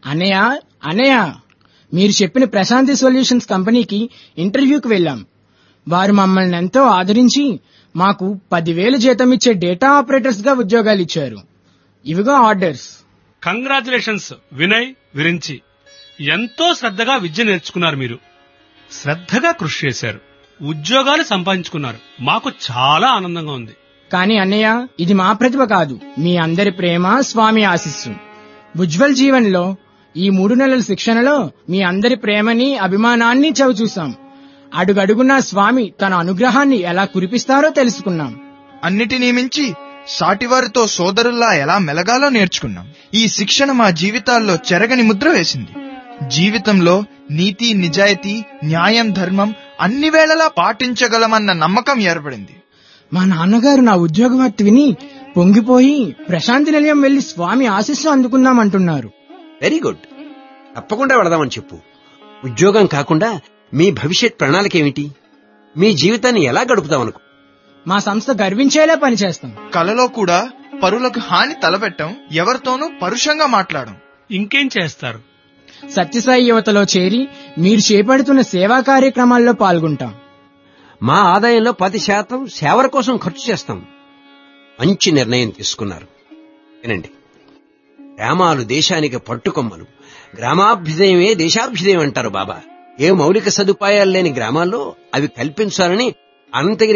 అన్నయ్య అన్నయ్య మీరు చెప్పిన ప్రశాంతి సొల్యూషన్స్ కంపెనీకి ఇంటర్వ్యూకి వెళ్ళాం వారు మమ్మల్ని ఎంతో ఆదరించి మాకు పదివేలు జీతం ఇచ్చే డేటా ఆపరేటర్స్ గా ఉద్యోగాలు ఇచ్చారు ఇవిగో ఆర్డర్స్ కంగ్రాచులేషన్స్ వినయ్ విరించి ఎంతో శ్రద్ధగా విద్య నేర్చుకున్నారు మీరు శ్రద్ధగా కృషి చేశారు ఉద్యోగాలు సంపాదించుకున్నారు మాకు చాలా ఆనందంగా ఉంది కానీ అన్నయ్య ఇది మా ప్రతిభ కాదు మీ అందరి ప్రేమ స్వామి ఆశిస్సు ఉజ్వల్ జీవన్లో ఈ మూడు నెలల శిక్షణలో మీ అందరి ప్రేమని అభిమానాన్ని చవిచూశాం అడుగడుగునా స్వామి తన అనుగ్రహాన్ని ఎలా కురిపిస్తారో తెలుసుకున్నాం అన్నిటినీ మించి సాటివారితో సోదరుల్లా ఎలా మెలగాలో నేర్చుకున్నాం ఈ శిక్షణ మా జీవితాల్లో చెరగని ముద్ర వేసింది జీవితంలో నీతి నిజాయితీ న్యాయం ధర్మం అన్ని వేళలా పాటించగలమన్న నమ్మకం ఏర్పడింది మా నాన్నగారు నా ఉద్యోగ వార్త విని పొంగిపోయి ప్రశాంతి నిలయం వెళ్లి స్వామి ఆశీస్సు అందుకుందామంటున్నారు వెరీ గుడ్ తప్పకుండా వెళదామని చెప్పు ఉద్యోగం కాకుండా మీ భవిష్యత్ ప్రణాళిక ఏమిటి మీ జీవితాన్ని ఎలా గడుపుతామనుకో మా సంస్థ గర్వించేలా పనిచేస్తాం కలలో కూడా పరులకు హాని తలపెట్టం ఎవరితోనూ పరుషంగా మాట్లాడం ఇంకేం చేస్తారు సత్యసాయి యువతలో చేరి మీరు చేపడుతున్న సేవా కార్యక్రమాల్లో పాల్గొంటాం మా ఆదాయంలో పది శాతం సేవల కోసం ఖర్చు చేస్తాం మంచి నిర్ణయం తీసుకున్నారు వినండి గ్రామాలు దేశానికి పట్టుకొమ్మలు గ్రామాభ్యుదయమే దేశాభ్యుదయం అంటారు బాబా ఏ మౌలిక సదుపాయాలు లేని గ్రామాల్లో అవి కల్పించాలని అనంతగిరి